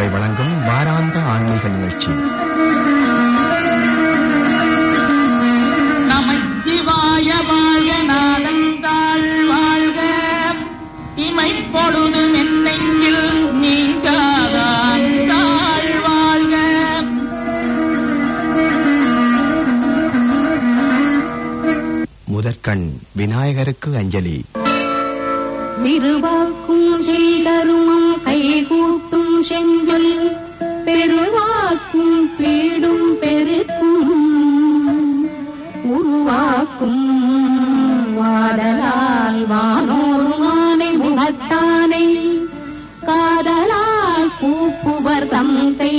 சபை வழங்கும் வாராந்த ஆன்மீக நிகழ்ச்சி நமச்சிவாய வாழ்க நாதந்தாள் வாழ்க இமைப்பொழுதும் என்னெங்கில் நீங்காதான் தாழ் வாழ்க முதற்கண் விநாயகருக்கு அஞ்சலி திருவாக்கும் செய்தருமம் கைகூட்டும் செஞ்சொல் பெருவாக்கும் பீடும் பெருக்கும் உருவாக்கும் வாடலால் வானோருமானை முகத்தானை காதலால் கூப்புவர் தந்தை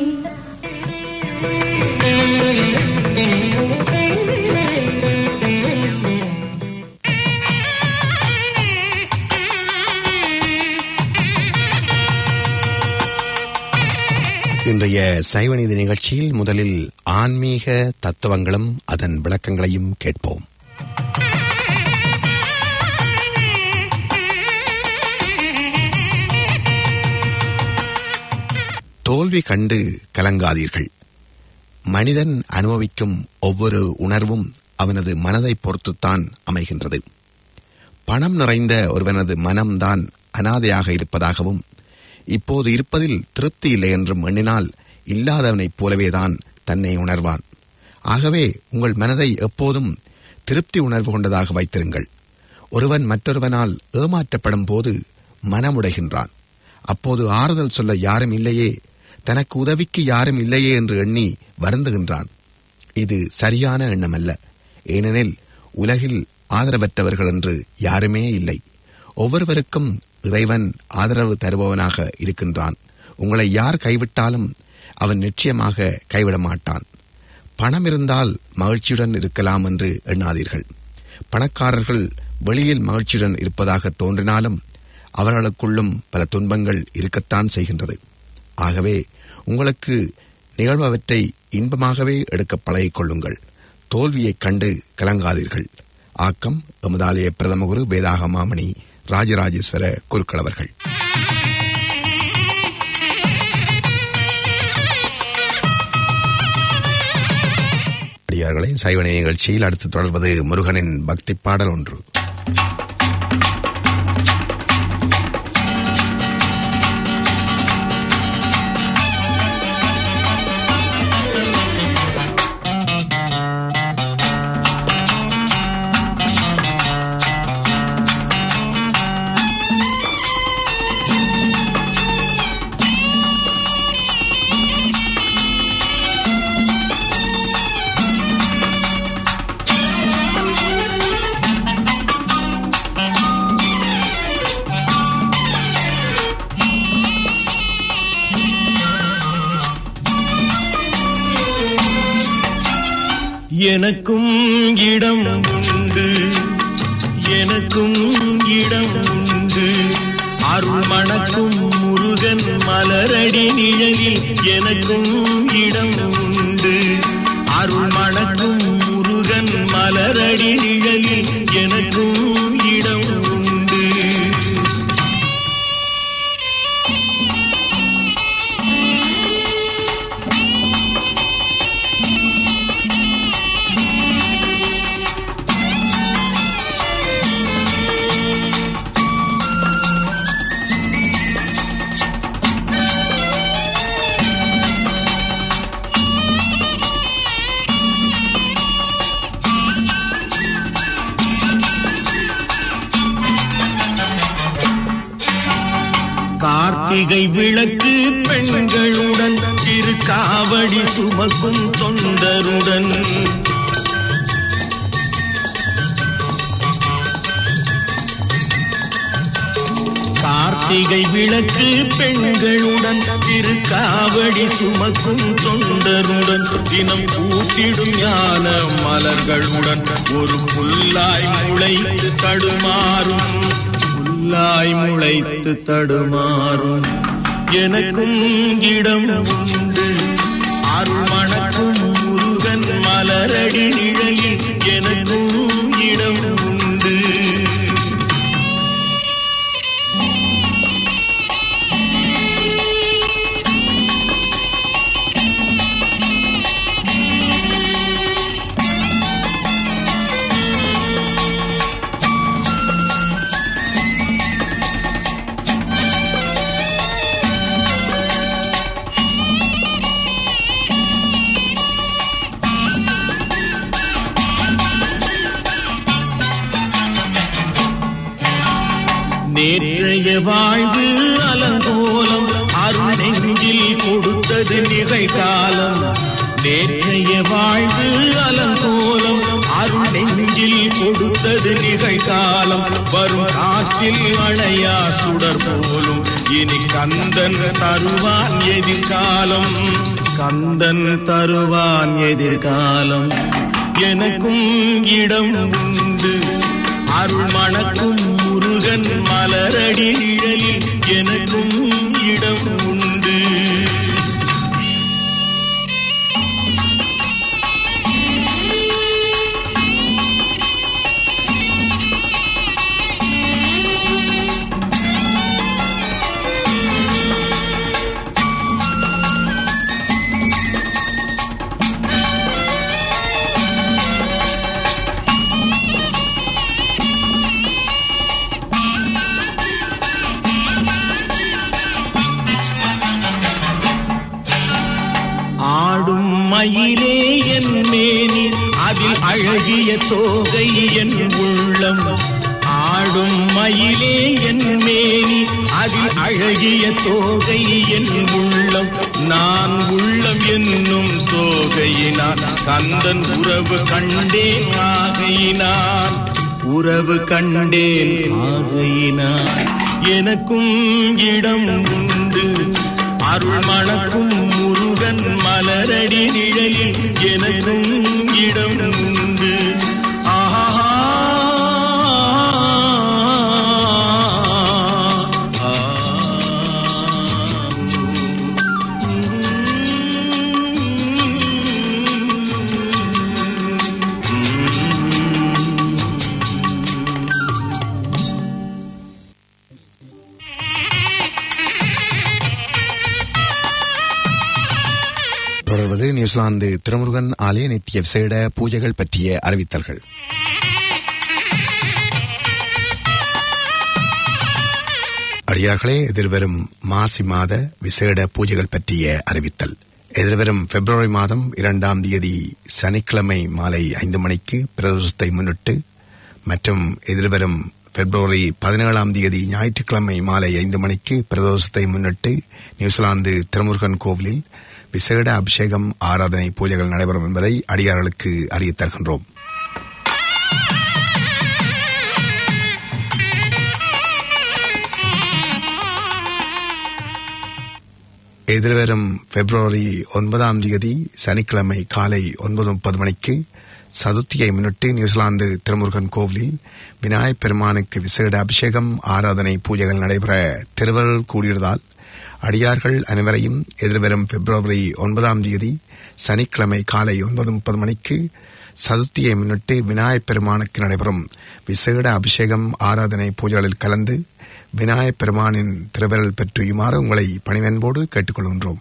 இன்றைய சைவநீதி நிகழ்ச்சியில் முதலில் ஆன்மீக தத்துவங்களும் அதன் விளக்கங்களையும் கேட்போம் தோல்வி கண்டு கலங்காதீர்கள் மனிதன் அனுபவிக்கும் ஒவ்வொரு உணர்வும் அவனது மனதை பொறுத்துத்தான் அமைகின்றது பணம் நிறைந்த ஒருவனது மனம்தான் அனாதையாக இருப்பதாகவும் இப்போது இருப்பதில் திருப்தி இல்லை என்றும் எண்ணினால் இல்லாதவனைப் போலவேதான் தன்னை உணர்வான் ஆகவே உங்கள் மனதை எப்போதும் திருப்தி உணர்வு கொண்டதாக வைத்திருங்கள் ஒருவன் மற்றொருவனால் ஏமாற்றப்படும் போது மனமுடைகின்றான் அப்போது ஆறுதல் சொல்ல யாரும் இல்லையே தனக்கு உதவிக்கு யாரும் இல்லையே என்று எண்ணி வருந்துகின்றான் இது சரியான எண்ணமல்ல ஏனெனில் உலகில் ஆதரவற்றவர்கள் என்று யாருமே இல்லை ஒவ்வொருவருக்கும் இறைவன் ஆதரவு தருபவனாக இருக்கின்றான் உங்களை யார் கைவிட்டாலும் அவன் நிச்சயமாக கைவிட மாட்டான் பணம் இருந்தால் மகிழ்ச்சியுடன் இருக்கலாம் என்று எண்ணாதீர்கள் பணக்காரர்கள் வெளியில் மகிழ்ச்சியுடன் இருப்பதாக தோன்றினாலும் அவர்களுக்குள்ளும் பல துன்பங்கள் இருக்கத்தான் செய்கின்றது ஆகவே உங்களுக்கு நிகழ்பவற்றை இன்பமாகவே எடுக்க பழகிக் கொள்ளுங்கள் தோல்வியைக் கண்டு கலங்காதீர்கள் ஆக்கம் எமதாலய பிரதம குரு வேதாக மாமணி ராஜராஜேஸ்வர குருக்கள் அவர்கள் அடியார்களே சைவனை நிகழ்ச்சியில் அடுத்து தொடர்வது முருகனின் பக்தி பாடல் ஒன்று எனக்கும் இடம் உண்டு எனக்கும் இடம் உண்டு அருள் மணக்கும் முருகன் மலரடி நிழலில் எனக்கும் இடம் உண்டு அருள் மணக்கும் முருகன் மலரடி நிழலில் எனக்கும் இடம் உண்டு கார்த்திகை விளக்கு பெண்களுடன் திருக்காவடி சுமக்கும் தொண்டருடன் கார்த்திகை விளக்கு பெண்களுடன் திருக்காவடி சுமக்கும் தொண்டருடன் தினம் கூட்டிடும் ஞான மலர்களுடன் ஒரு புல்லாய் முளைத்து தடுமாறும் புல்லாய் முளைத்து தடுமாறும் எனக்கும் இடம் உண்டு அருள் மணக்கும் முருகன் மலரடி நிழலில் எனக்கும் இடம் உண்டு நேற்றைய வாழ்வு அலங்கோலம் அருள் நெஞ்சில் கொடுத்தது நிகழ்காலம் நேற்றைய வாழ்வு அலங்கோலம் அருள் நெஞ்சில் கொடுத்தது நிகழ்காலம் வரும் காற்றில் அணையா சுடர் போலும் இனி கந்தன் தருவான் எதிர்காலம் கந்தன் தருவான் எதிர்காலம் எனக்கும் இடம் உண்டு அருள் மணக்கும் முருகன் மலரடி நிழலில் எனக்கும் இடம் உண்டு ஆடும் மயிலே என் மேனி அதில் அழகிய தோகை என் உள்ளம் ஆடும் மயிலே என் மேனி அதில் அழகிய தோகை என் உள்ளம் நான் உள்ளம் என்னும் தோகையினான் கந்தன் உறவு கண்டேன் ஆகையினான் உறவு கண்டேன் ஆகையினான் எனக்கும் இடம் உண்டு அருள் மணக்கும் முருகன் மலரடி நிழலில் எனக்கும் இடம் உண்டு ஆஹா தொடர்வது நியூசிலாந்து திருமுருகன் ஆலய நித்திய விசேட பூஜைகள் பற்றிய அறிவித்தல்கள் அடியார்களே எதிர்வரும் மாசி மாத விசேட பூஜைகள் பற்றிய அறிவித்தல் எதிர்வரும் பிப்ரவரி மாதம் இரண்டாம் தேதி சனிக்கிழமை மாலை ஐந்து மணிக்கு பிரதோஷத்தை முன்னிட்டு மற்றும் எதிர்வரும் பிப்ரவரி பதினேழாம் தேதி ஞாயிற்றுக்கிழமை மாலை ஐந்து மணிக்கு பிரதோஷத்தை முன்னிட்டு நியூசிலாந்து திருமுருகன் கோவிலில் விசேட அபிஷேகம் ஆராதனை பூஜைகள் நடைபெறும் என்பதை அடியார்களுக்கு அறியத் தருகின்றோம் எதிர்வரும் பிப்ரவரி ஒன்பதாம் தேதி சனிக்கிழமை காலை ஒன்பது முப்பது மணிக்கு சதுர்த்தியை முன்னிட்டு நியூசிலாந்து திருமுருகன் கோவிலில் விநாயகப் பெருமானுக்கு விசேட அபிஷேகம் ஆராதனை பூஜைகள் நடைபெற திருவருள் கூடியதால் அடியார்கள் அனைவரையும் எதிர்வரும் பிப்ரவரி ஒன்பதாம் தேதி சனிக்கிழமை காலை ஒன்பது முப்பது மணிக்கு சதுர்த்தியை முன்னிட்டு விநாயகப் பெருமானுக்கு நடைபெறும் விசேட அபிஷேகம் ஆராதனை பூஜைகளில் கலந்து விநாயகப் பெருமானின் திருவிரல் பெற்றுயுமாறு உங்களை பணிவன்போடு கேட்டுக்கொள்கின்றோம்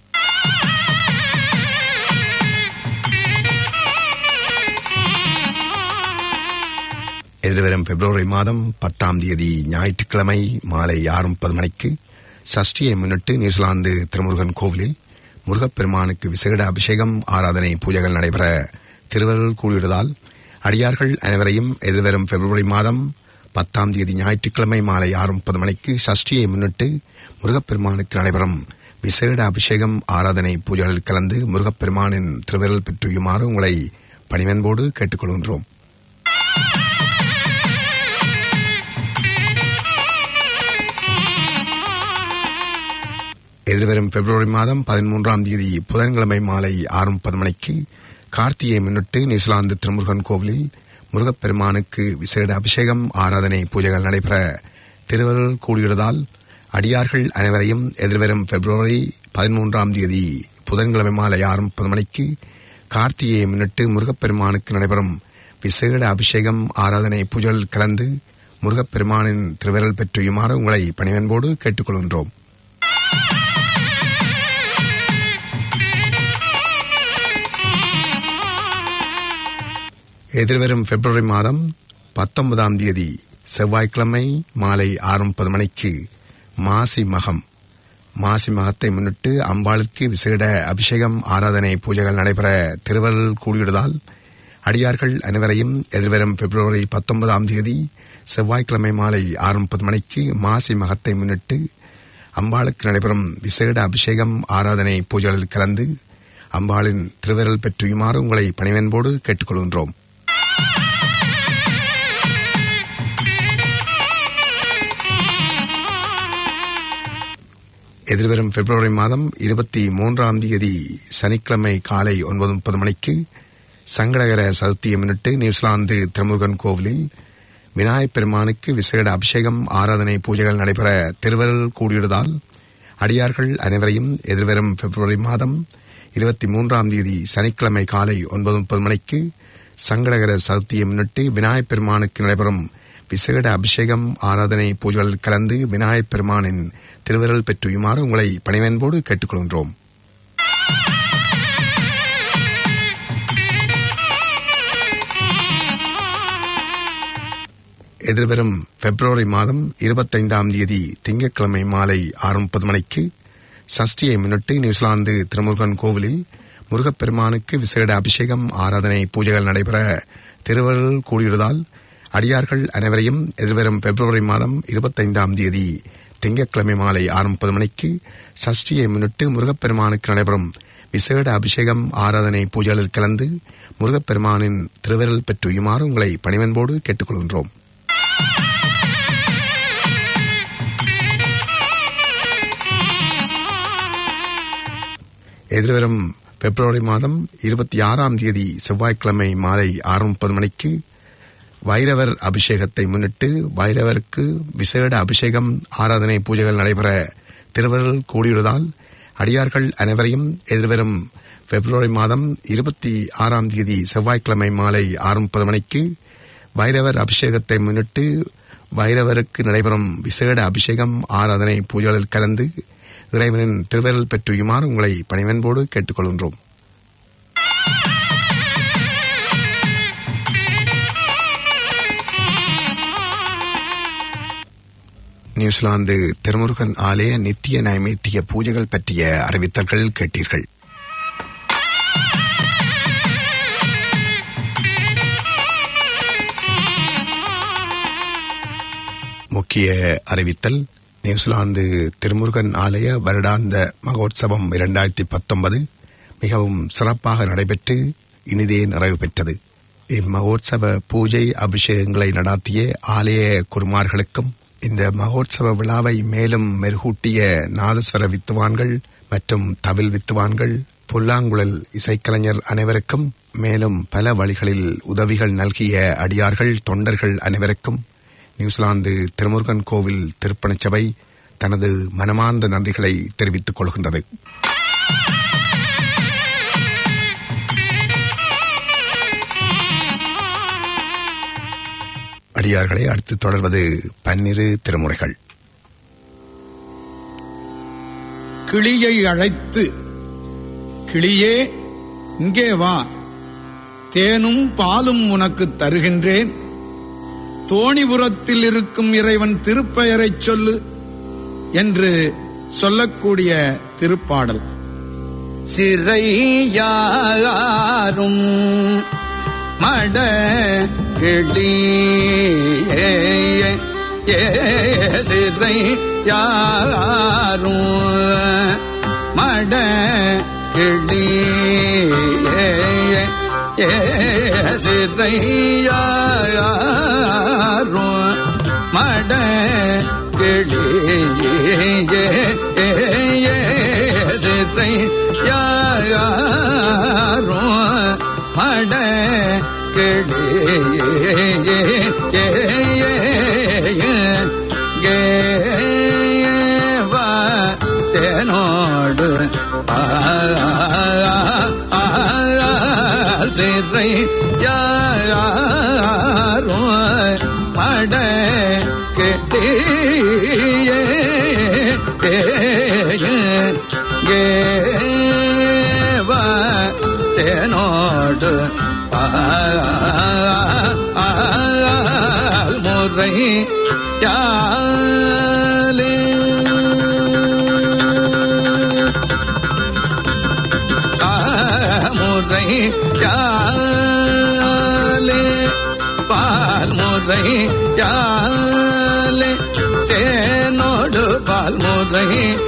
எதிர்வரும் பிப்ரவரி மாதம் பத்தாம் தேதி ஞாயிற்றுக்கிழமை மாலை ஆறு முப்பது மணிக்கு சஷ்டியை முன்னிட்டு நியூசிலாந்து திருமுருகன் கோவிலில் முருகப்பெருமானுக்கு விசேட அபிஷேகம் ஆராதனை பூஜைகள் நடைபெற திருவருள் கூடியுள்ளதால் அடியார்கள் அனைவரையும் எதிர்வரும் பிப்ரவரி மாதம் பத்தாம் தேதி ஞாயிற்றுக்கிழமை மாலை ஆறு முப்பது மணிக்கு சஷ்டியை முன்னிட்டு முருகப்பெருமானுக்கு நடைபெறும் விசேட அபிஷேகம் ஆராதனை பூஜைகளில் கலந்து முருகப்பெருமானின் திருவிரல் பெற்றுயுமாறு உங்களை பணிவன்போடு கேட்டுக்கொள்கின்றோம் எதிர்வரும் பிப்ரவரி மாதம் பதிமூன்றாம் தேதி புதன்கிழமை மாலை ஆறு முப்பது மணிக்கு கார்த்திகை முன்னிட்டு நியூசிலாந்து திருமுருகன் கோவிலில் முருகப்பெருமானுக்கு விசேட அபிஷேகம் ஆராதனை பூஜைகள் நடைபெற திருவருள் கூடியுள்ளதால் அடியார்கள் அனைவரையும் எதிர்வரும் பிப்ரவரி பதிமூன்றாம் தேதி புதன்கிழமை மாலை ஆறு முப்பது மணிக்கு கார்த்திகையை முன்னிட்டு முருகப்பெருமானுக்கு நடைபெறும் விசேட அபிஷேகம் ஆராதனை பூஜைகள் கலந்து முருகப்பெருமானின் திருவிரல் பெற்றுயுமாறு உங்களை பணிவன்போடு கேட்டுக்கொள்கின்றோம் எதிர்வரும் பிப்ரவரி மாதம் பத்தொன்பதாம் தேதி செவ்வாய்க்கிழமை மாலை ஆறு முப்பது மணிக்கு மாசி மகம் மாசி மகத்தை முன்னிட்டு அம்பாளுக்கு விசேட அபிஷேகம் ஆராதனை பூஜைகள் நடைபெற திருவருள் கூடியுள்ளதால் அடியார்கள் அனைவரையும் எதிர்வரும் பிப்ரவரி பத்தொன்பதாம் தேதி செவ்வாய்க்கிழமை மாலை ஆறு முப்பது மணிக்கு மாசி மகத்தை முன்னிட்டு அம்பாளுக்கு நடைபெறும் விசேட அபிஷேகம் ஆராதனை பூஜைகளில் கலந்து அம்பாளின் திருவிரல் பெற்றுயுமாறு உங்களை பணிவன்போடு கேட்டுக்கொள்கின்றோம் எதிர்வரும் பிப்ரவரி மாதம் இருபத்தி மூன்றாம் தேதி சனிக்கிழமை காலை ஒன்பது முப்பது மணிக்கு சங்கடகர சதுர்த்தியை முன்னிட்டு நியூசிலாந்து திருமுருகன் கோவிலில் விநாயகப் பெருமானுக்கு விசேட அபிஷேகம் ஆராதனை பூஜைகள் நடைபெற திருவருள் கூடியுள்ளதால் அடியார்கள் அனைவரையும் எதிர்வரும் பிப்ரவரி மாதம் இருபத்தி மூன்றாம் தேதி சனிக்கிழமை காலை ஒன்பது முப்பது மணிக்கு சங்கடகர சதுர்த்தியை முன்னிட்டு விநாயகப் பெருமானுக்கு நடைபெறும் விசேட அபிஷேகம் ஆராதனை பூஜைகளில் கலந்து விநாயகப் பெருமானின் திருவிரல் பெற்றுயுமாறு உங்களை பணிவன்போடு கேட்டுக்கொள்கின்றோம் எதிர்வரும் பிப்ரவரி மாதம் இருபத்தைந்தாம் தேதி திங்கட்கிழமை மாலை ஆறு முப்பது மணிக்கு சஷ்டியை முன்னிட்டு நியூசிலாந்து திருமுருகன் கோவிலில் முருகப்பெருமானுக்கு விசேட அபிஷேகம் ஆராதனை பூஜைகள் நடைபெற திருவருள் கூடியுள்ளதால் அடியார்கள் அனைவரையும் எதிர்வரும் பிப்ரவரி மாதம் இருபத்தைந்தாம் தேதி திங்கட்கிழமை மாலை ஆறு முப்பது மணிக்கு சஷ்டியை முன்னிட்டு முருகப்பெருமானுக்கு நடைபெறும் விசேட அபிஷேகம் ஆராதனை பூஜைகளில் கலந்து முருகப்பெருமானின் திருவிரல் பெற்றுயுமாறு உங்களை பணிவன்போடு கேட்டுக்கொள்கின்றோம் எதிர்வரும் பிப்ரவரி மாதம் இருபத்தி ஆறாம் தேதி செவ்வாய்க்கிழமை மாலை ஆறு முப்பது மணிக்கு வைரவர் அபிஷேகத்தை முன்னிட்டு வைரவருக்கு விசேட அபிஷேகம் ஆராதனை பூஜைகள் நடைபெற திருவருள் கூடியுள்ளதால் அடியார்கள் அனைவரையும் எதிர்வரும் பிப்ரவரி மாதம் இருபத்தி ஆறாம் தேதி செவ்வாய்க்கிழமை மாலை ஆறு முப்பது மணிக்கு வைரவர் அபிஷேகத்தை முன்னிட்டு வைரவருக்கு நடைபெறும் விசேட அபிஷேகம் ஆராதனை பூஜைகளில் கலந்து இறைவனின் திருவருள் பெற்றுயுமாறு உங்களை பணிவன்போடு கேட்டுக்கொள்கின்றோம் நியூசிலாந்து திருமுருகன் ஆலய நித்திய நைமித்திய பூஜைகள் பற்றிய அறிவித்தல்கள் கேட்டீர்கள் முக்கிய அறிவித்தல் நியூசிலாந்து திருமுருகன் ஆலய வருடாந்த மகோத்சவம் இரண்டாயிரத்தி பத்தொன்பது மிகவும் சிறப்பாக நடைபெற்று இனிதே நிறைவு பெற்றது இம்மகோத்சவ பூஜை அபிஷேகங்களை நடாத்திய ஆலய குருமார்களுக்கும் இந்த மகோத்சவ விழாவை மேலும் மெருகூட்டிய நாதஸ்வர வித்துவான்கள் மற்றும் தவில் வித்துவான்கள் புல்லாங்குழல் இசைக்கலைஞர் அனைவருக்கும் மேலும் பல வழிகளில் உதவிகள் நல்கிய அடியார்கள் தொண்டர்கள் அனைவருக்கும் நியூசிலாந்து திருமுருகன் கோவில் திருப்பணிச் சபை தனது மனமார்ந்த நன்றிகளை தெரிவித்துக் கொள்கின்றது அடியார்களை அடுத்து தொடர்வது பன்னிரு திருமுறைகள் கிளியை அழைத்து கிளியே இங்கே வா தேனும் பாலும் உனக்கு தருகின்றேன் தோணிபுரத்தில் இருக்கும் இறைவன் திருப்பெயரைச் சொல்லு என்று சொல்லக்கூடிய திருப்பாடல் சிறையாரும் மட கிளியே ஏ சிறை யாரும் மட கிளியே ஏ சிறை யாரும் மட கிளியே ஏ சிறை யாரும் மட கிளியே கேவா தேனோடு சிறை யாரும் மட கெட்டியே கேவா தேனோடு ஆல் முறை யாலே முறை யாலே பால் முறை யா பால்முறை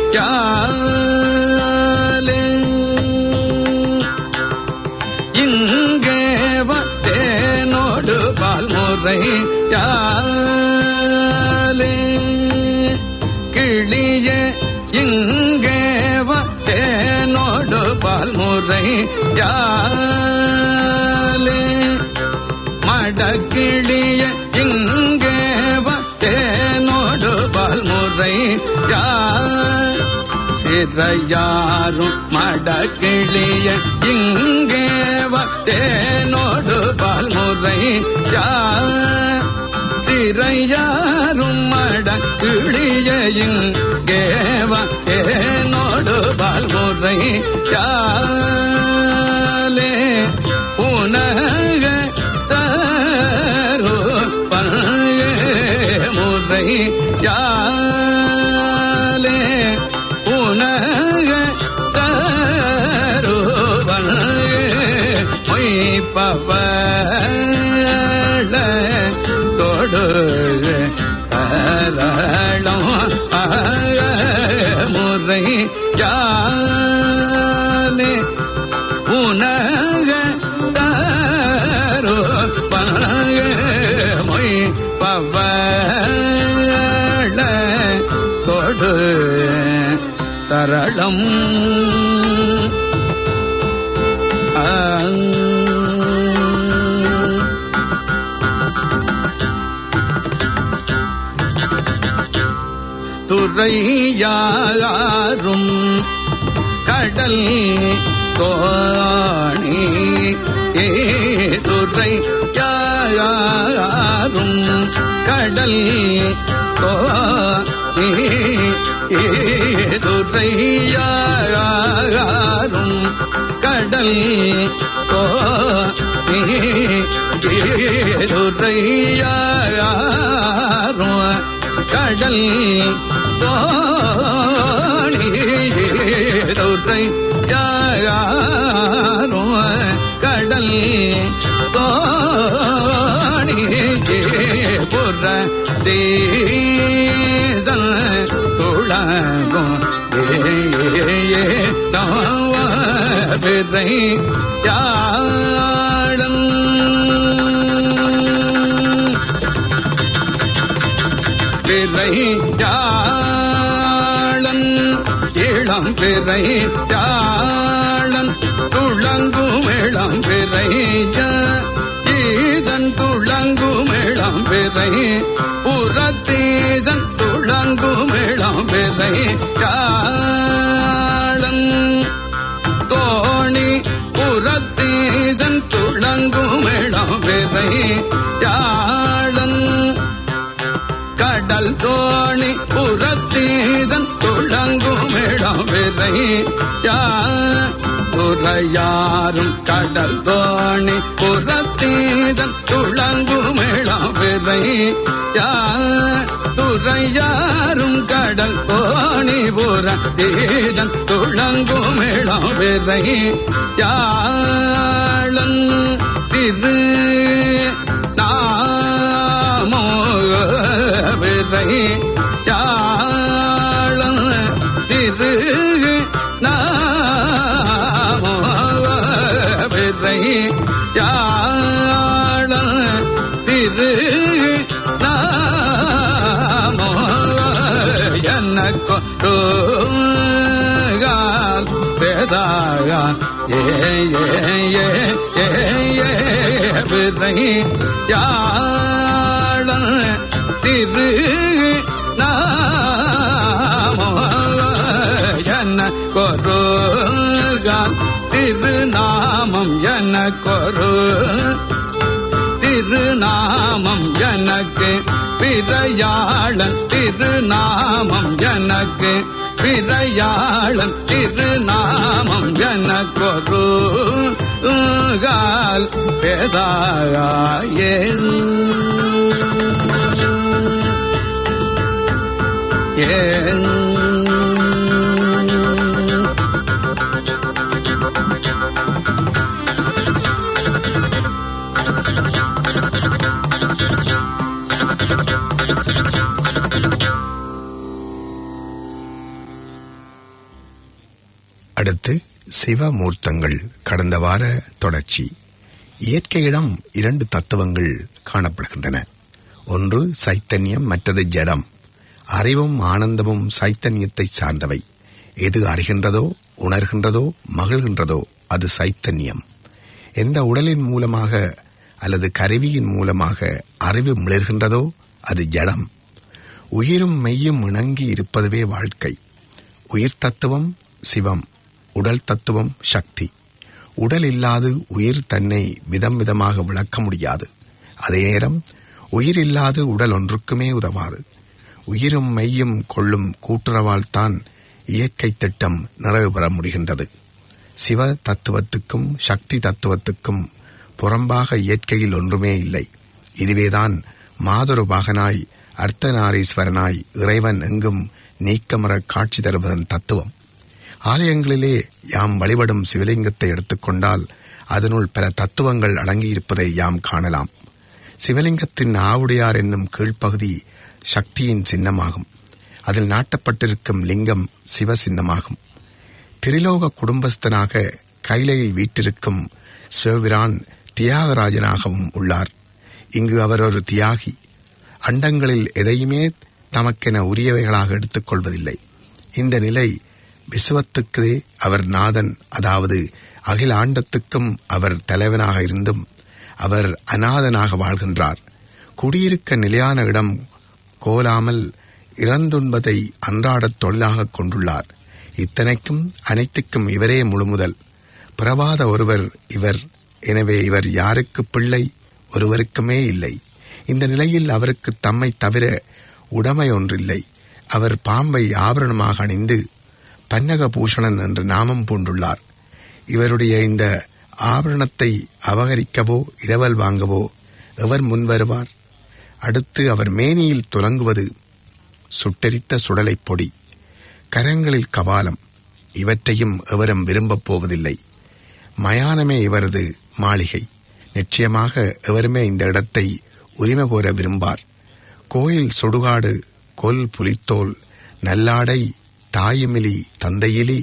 யாலே இங்கே வத்தேனோடு பால்முறை யாலே கிளிய இங்கே வத்தேனோடு பால்முறை யாலே மடக்கிளிய இங்கே வத்தேனோடு பால்முறை யா சிறையாரும் மடக்கிளிய இங்கே வத்தேனோடு பால்முறை யா சிறையாரும் மடக்கிளிய இங்கே வத்தேனோடு பால்முறை யாலே உனக தரோ பழைய முறை யாலே உனக தரோ பழைய மொய்ப்பவள தொடு தரளம் அக முறை யாலே உனக தரோ பழக மொய் பவள தொடு தரளம் ஆ துறையாரும் கடல் தோணி ஏ துறை யாரும் கடல் தோணி ஏ துறை யாரும் கடல் தோணி ஏ துறை யாரும் கடல் தோணி துறை யாரும் கடல் தோணி புற தேசன் துளகும் ஏ தாவ பிறை யாழம் பிறை யாழன் இளம் பிறை யாழன் துளங்கும் இளம் பிறை ஈசன் துளங்கும் இளம் பிறை புறத்தீசன் துளங்கும் இளம் பிறை யாழன் தோணி புறத்தீசன் துளங்கும் இளம் பிறை யாழன் கடல் தோணி புறத்தீதன் துளங்கும் இடம் விதை யா துறையாரும் கடல் தோணி புறத்தீதன் துளங்கும் இடம் விதை யா துறையாரும் கடல் தோணி புறத்தீதன் துளங்கும் இடம் விதை யாழன் திரு நாமோ விரை யாழன் திரு நாமோ விரை யாழன் திரு நாமோ எனக்கு பேசாக ஏ ஏ ஏ ஏ ஏ விரை யாழன் திரு நாமோ என்ன கொருகால் திருநாமம் என கொரு திருநாமம் எனக்கு பிறையாளன் திருநாமம் எனக்கு பிறையாளன் திருநாமம் எனக்கொரு கால் பேசாயே ஏ அடுத்து சிவமூர்த்தங்கள் கடந்த வார தொடர்ச்சி இயற்கையிடம் இரண்டு தத்துவங்கள் காணப்படுகின்றன ஒன்று சைத்தன்யம் மற்றது ஜடம் அறிவும் ஆனந்தமும் சைத்தன்யத்தை சார்ந்தவை எது அறிகின்றதோ உணர்கின்றதோ மகிழ்கின்றதோ அது சைத்தன்யம் எந்த உடலின் மூலமாக அல்லது கருவியின் மூலமாக அறிவு மிளர்கின்றதோ அது ஜடம் உயிரும் மெய்யும் இணங்கி இருப்பதுவே வாழ்க்கை உயிர் தத்துவம் சிவம் உடல் தத்துவம் சக்தி உடல் இல்லாது உயிர் தன்னை விதம் விதமாக விளக்க முடியாது அதே நேரம் உயிர் இல்லாது உடல் ஒன்றுக்குமே உதவாது உயிரும் மெய்யும் கொள்ளும் கூட்டுறவால் தான் இயற்கை திட்டம் நிறைவு பெற முடிகின்றது சிவ தத்துவத்துக்கும் சக்தி தத்துவத்துக்கும் புறம்பாக இயற்கையில் ஒன்றுமே இல்லை இதுவேதான் மாதொரு பாகனாய் அர்த்தநாரீஸ்வரனாய் இறைவன் எங்கும் நீக்கமர காட்சி தருவதன் தத்துவம் ஆலயங்களிலே யாம் வழிபடும் சிவலிங்கத்தை எடுத்துக்கொண்டால் அதனுள் பல தத்துவங்கள் அடங்கியிருப்பதை யாம் காணலாம் சிவலிங்கத்தின் ஆவுடையார் என்னும் கீழ்ப்பகுதி சக்தியின் சின்னமாகும் அதில் நாட்டப்பட்டிருக்கும் லிங்கம் சிவ சின்னமாகும் திரிலோக குடும்பஸ்தனாக கைலையில் வீற்றிருக்கும் சிவபிரான் தியாகராஜனாகவும் உள்ளார் இங்கு அவர் ஒரு தியாகி அண்டங்களில் எதையுமே தமக்கென உரியவைகளாக எடுத்துக்கொள்வதில்லை இந்த நிலை விசுவத்துக்கே அவர் நாதன் அதாவது அகில ஆண்டத்துக்கும் அவர் தலைவனாக இருந்தும் அவர் அநாதனாக வாழ்கின்றார் குடியிருக்க நிலையான இடம் கோலாமல் இறந்துண்பதை அன்றாடத் தொழிலாக கொண்டுள்ளார் இத்தனைக்கும் அனைத்துக்கும் இவரே முழுமுதல் பிறவாத ஒருவர் இவர் எனவே இவர் யாருக்கு பிள்ளை ஒருவருக்குமே இல்லை இந்த நிலையில் அவருக்கு தம்மை தவிர உடைமை ஒன்றில்லை அவர் பாம்பை ஆபரணமாக அணிந்து பன்னக பூஷணன் என்று நாமம் பூண்டுள்ளார் இவருடைய இந்த ஆபரணத்தை அபகரிக்கவோ இரவல் வாங்கவோ எவர் முன்வருவார் அடுத்து அவர் மேனியில் துலங்குவது சுட்டெரித்த சுடலைப் பொடி கரங்களில் கபாலம் இவற்றையும் எவரும் விரும்பப் போவதில்லை மயானமே இவரது மாளிகை நிச்சயமாக எவருமே இந்த இடத்தை உரிமை கோர விரும்பார் கோயில் சுடுகாடு கொல் புலித்தோல் நல்லாடை தாயுமிலி தந்தையிலி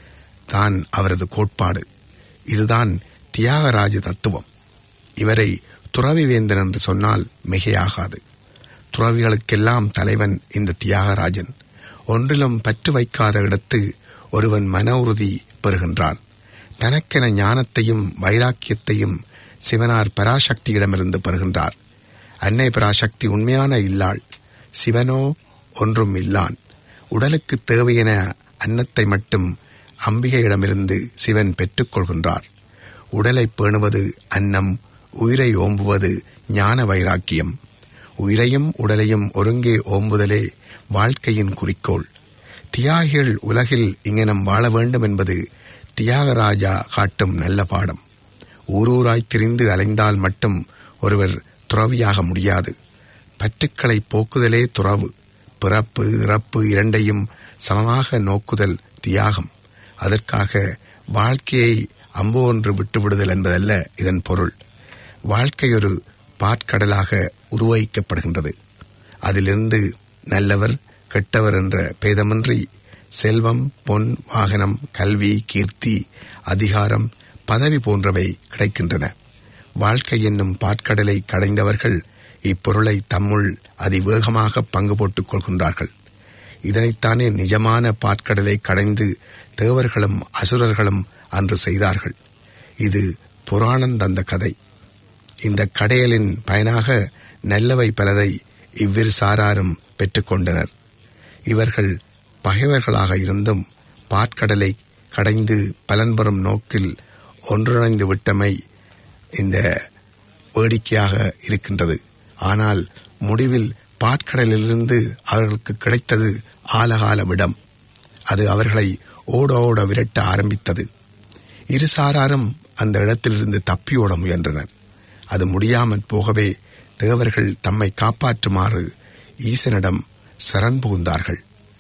தான் அவரது கோட்பாடு இதுதான் தியாகராஜ தத்துவம் இவரை துறவிவேந்தன் என்று சொன்னால் மிகையாகாது துறவிகளுக்கெல்லாம் தலைவன் இந்த தியாகராஜன் ஒன்றிலும் பற்று வைக்காத இடத்து ஒருவன் மன உறுதி பெறுகின்றான் தனக்கென ஞானத்தையும் வைராக்கியத்தையும் சிவனார் பராசக்தியிடமிருந்து பெறுகின்றார் அன்னை பராசக்தி உண்மையான இல்லாள் சிவனோ ஒன்றும் இல்லான் உடலுக்கு தேவையென அன்னத்தை மட்டும் அம்பிகையிடமிருந்து சிவன் பெற்றுக்கொள்கின்றார் உடலை பேணுவது அன்னம் உயிரை ஓம்புவது ஞான வைராக்கியம் உயிரையும் உடலையும் ஒருங்கே ஓம்புதலே வாழ்க்கையின் குறிக்கோள் தியாகிகள் உலகில் இங்கனம் வாழ வேண்டும் என்பது தியாகராஜா காட்டும் நல்ல பாடம் ஊரூராய் திரிந்து அலைந்தால் மட்டும் ஒருவர் துறவியாக முடியாது பற்றுக்களை போக்குதலே துறவு பிறப்பு இறப்பு இரண்டையும் சமமாக நோக்குதல் தியாகம் அதற்காக வாழ்க்கையை அம்பு ஒன்று விட்டுவிடுதல் என்பதல்ல இதன் பொருள் வாழ்க்கை ஒரு பாற்கடலாக உருவகிக்கப்படுகின்றது அதிலிருந்து நல்லவர் கெட்டவர் என்ற பேதமின்றி செல்வம் பொன் வாகனம் கல்வி கீர்த்தி அதிகாரம் பதவி போன்றவை கிடைக்கின்றன வாழ்க்கை என்னும் பாற்கடலை கடைந்தவர்கள் இப்பொருளை தம்முள் அதிவேகமாக பங்கு போட்டுக் கொள்கின்றார்கள் இதனைத்தானே நிஜமான பாற்கடலை கடைந்து தேவர்களும் அசுரர்களும் அன்று செய்தார்கள் இது புராணம் தந்த கதை இந்த கடையலின் பயனாக நல்லவை பலதை இவ்விரு சாராரும் பெற்றுக்கொண்டனர் இவர்கள் பகைவர்களாக இருந்தும் பாற்கடலை கடைந்து பலன் பெறும் நோக்கில் ஒன்றிணைந்து விட்டமை இந்த வேடிக்கையாக இருக்கின்றது ஆனால் முடிவில் பாற்கடலிலிருந்து அவர்களுக்கு கிடைத்தது ஆலகால விடம் அது அவர்களை ஓட ஓட விரட்ட ஆரம்பித்தது இரு சாராரும் அந்த இடத்திலிருந்து தப்பி ஓட முயன்றனர் அது முடியாமற் போகவே தேவர்கள் தம்மை காப்பாற்றுமாறு ஈசனிடம் சரண் புகுந்தார்கள்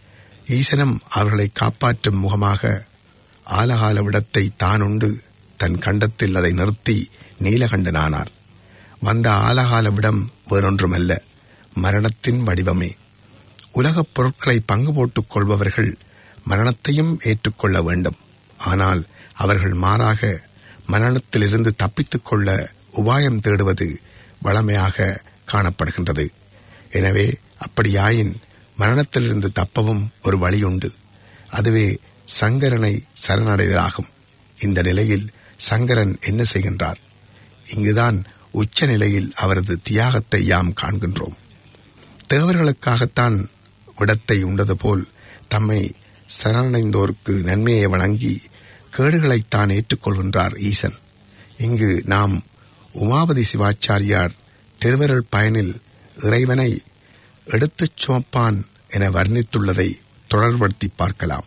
ஈசனம் அவர்களை காப்பாற்றும் முகமாக ஆலகால விடத்தை தானுண்டு தன் கண்டத்தில் அதை நிறுத்தி நீலகண்டனானார் வந்த ஆலகால விடம் வேறொன்றுமல்ல மரணத்தின் வடிவமே உலகப் பொருட்களை பங்கு போட்டுக் கொள்பவர்கள் மரணத்தையும் ஏற்றுக்கொள்ள வேண்டும் ஆனால் அவர்கள் மாறாக மரணத்திலிருந்து தப்பித்துக் கொள்ள உபாயம் தேடுவது வளமையாக காணப்படுகின்றது எனவே அப்படியாயின் மரணத்திலிருந்து தப்பவும் ஒரு வழியுண்டு அதுவே சங்கரனை சரணடைதலாகும் இந்த நிலையில் சங்கரன் என்ன செய்கின்றார் இங்குதான் உச்ச நிலையில் அவரது தியாகத்தை யாம் காண்கின்றோம் தேவர்களுக்காகத்தான் விடத்தை உண்டது போல் தம்மை சரணடைந்தோருக்கு நன்மையை வழங்கி கேடுகளைத்தான் ஏற்றுக்கொள்கின்றார் ஈசன் இங்கு நாம் உமாபதி சிவாச்சாரியார் திருவருள் பயனில் இறைவனை எடுத்துச் சுமப்பான் என வர்ணித்துள்ளதை தொடர்படுத்தி பார்க்கலாம்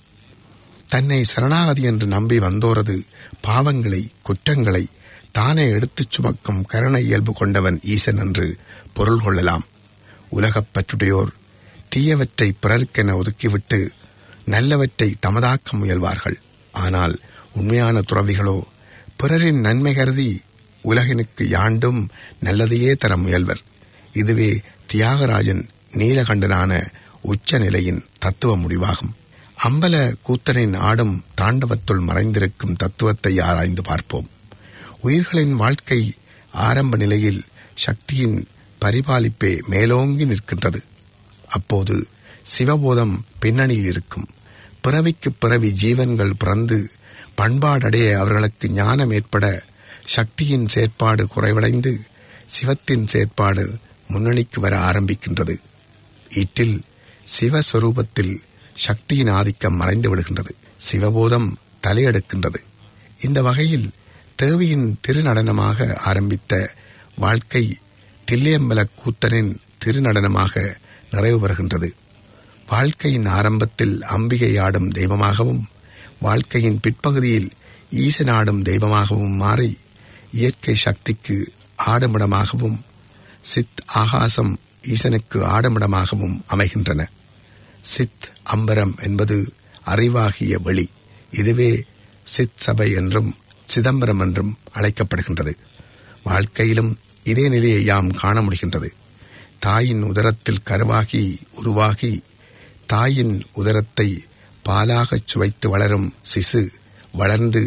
தன்னை சரணாகதி என்று நம்பி வந்தோரது பாவங்களை குற்றங்களை தானே எடுத்துச் சுமக்கும் கருணை இயல்பு கொண்டவன் ஈசன் என்று பொருள் கொள்ளலாம் உலகப் பற்றுடையோர் தீயவற்றை பிறருக்கென ஒதுக்கிவிட்டு நல்லவற்றை தமதாக்க முயல்வார்கள் ஆனால் உண்மையான துறவிகளோ பிறரின் நன்மை கருதி உலகினுக்கு யாண்டும் நல்லதையே தர முயல்வர் இதுவே தியாகராஜன் நீலகண்டனான உச்ச நிலையின் தத்துவ முடிவாகும் அம்பல கூத்தனின் ஆடும் தாண்டவத்துள் மறைந்திருக்கும் தத்துவத்தை ஆராய்ந்து பார்ப்போம் உயிர்களின் வாழ்க்கை ஆரம்ப நிலையில் சக்தியின் பரிபாலிப்பே மேலோங்கி நிற்கின்றது அப்போது சிவபோதம் பின்னணியில் இருக்கும் பிறவிக்கு பிறவி ஜீவன்கள் பிறந்து பண்பாடடைய அவர்களுக்கு ஞானம் ஏற்பட சக்தியின் செயற்பாடு குறைவடைந்து சிவத்தின் செயற்பாடு முன்னணிக்கு வர ஆரம்பிக்கின்றது இட்டில் சிவஸ்வரூபத்தில் சக்தியின் ஆதிக்கம் மறைந்து விடுகின்றது சிவபோதம் தலையெடுக்கின்றது இந்த வகையில் தேவியின் திருநடனமாக ஆரம்பித்த வாழ்க்கை தில்லியம்பல கூத்தனின் திருநடனமாக நிறைவு பெறுகின்றது வாழ்க்கையின் ஆரம்பத்தில் அம்பிகை ஆடும் தெய்வமாகவும் வாழ்க்கையின் பிற்பகுதியில் ஈசனாடும் தெய்வமாகவும் மாறி இயற்கை சக்திக்கு ஆடமிடமாகவும் சித் ஆகாசம் ஈசனுக்கு ஆடமிடமாகவும் அமைகின்றன சித் அம்பரம் என்பது அறிவாகிய வெளி இதுவே சித் சபை என்றும் சிதம்பரம் என்றும் அழைக்கப்படுகின்றது வாழ்க்கையிலும் இதே நிலையை யாம் காண முடிகின்றது தாயின் உதரத்தில் கருவாகி உருவாகி தாயின் உதரத்தை பாலாகச் சுவைத்து வளரும் சிசு வளர்ந்து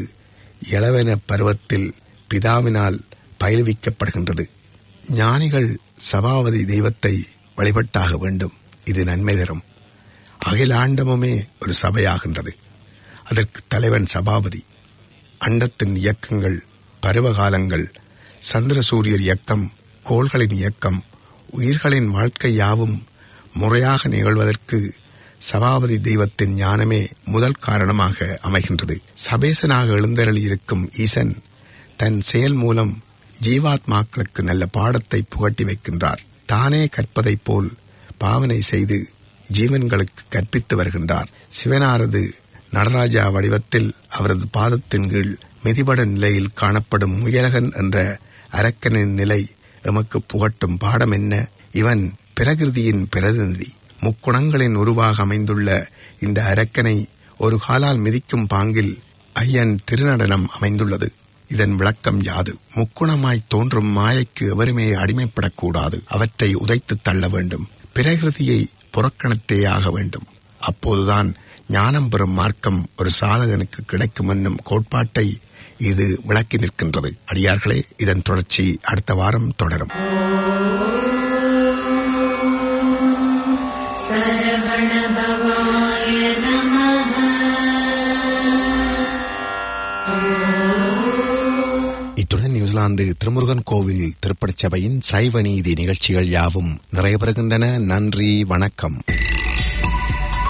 இளவென பருவத்தில் பிதாவினால் பயில்விக்கப்படுகின்றது ஞானிகள் சபாவதி தெய்வத்தை வழிபட்டாக வேண்டும் இது நன்மை தரும் அகிலாண்டமுமே ஒரு சபையாகின்றது அதற்கு தலைவன் சபாபதி அண்டத்தின் இயக்கங்கள் பருவகாலங்கள் சந்திர சூரியர் இயக்கம் கோள்களின் இயக்கம் உயிர்களின் வாழ்க்கை யாவும் முறையாக நிகழ்வதற்கு சபாபதி தெய்வத்தின் ஞானமே முதல் காரணமாக அமைகின்றது சபேசனாக எழுந்தருளியிருக்கும் ஈசன் தன் செயல் மூலம் ஜீவாத்மாக்களுக்கு நல்ல பாடத்தை புகட்டி வைக்கின்றார் தானே கற்பதைப் போல் பாவனை செய்து ஜீவன்களுக்கு கற்பித்து வருகின்றார் சிவனாரது நடராஜா வடிவத்தில் அவரது பாதத்தின் கீழ் மிதிபட நிலையில் காணப்படும் முயலகன் என்ற அரக்கனின் நிலை எமக்கு புகட்டும் பாடம் என்ன இவன் பிரகிருதியின் பிரதிநிதி முக்குணங்களின் உருவாக அமைந்துள்ள இந்த அரக்கனை ஒரு காலால் மிதிக்கும் பாங்கில் ஐயன் திருநடனம் அமைந்துள்ளது இதன் விளக்கம் யாது முக்குணமாய் தோன்றும் மாயைக்கு எவருமே அடிமைப்படக்கூடாது அவற்றை உதைத்து தள்ள வேண்டும் பிரகிருதியை புறக்கணித்தே ஆக வேண்டும் அப்போதுதான் ஞானம் பெறும் மார்க்கம் ஒரு சாதகனுக்கு கிடைக்கும் என்னும் கோட்பாட்டை இது விளக்கி நிற்கின்றது அடியார்களே இதன் தொடர்ச்சி அடுத்த வாரம் தொடரும் இத்துடன் நியூசிலாந்து திருமுருகன் கோவில் திருப்படிச் சபையின் சைவ நீதி நிகழ்ச்சிகள் யாவும் நிறைவு பெறுகின்றன நன்றி வணக்கம்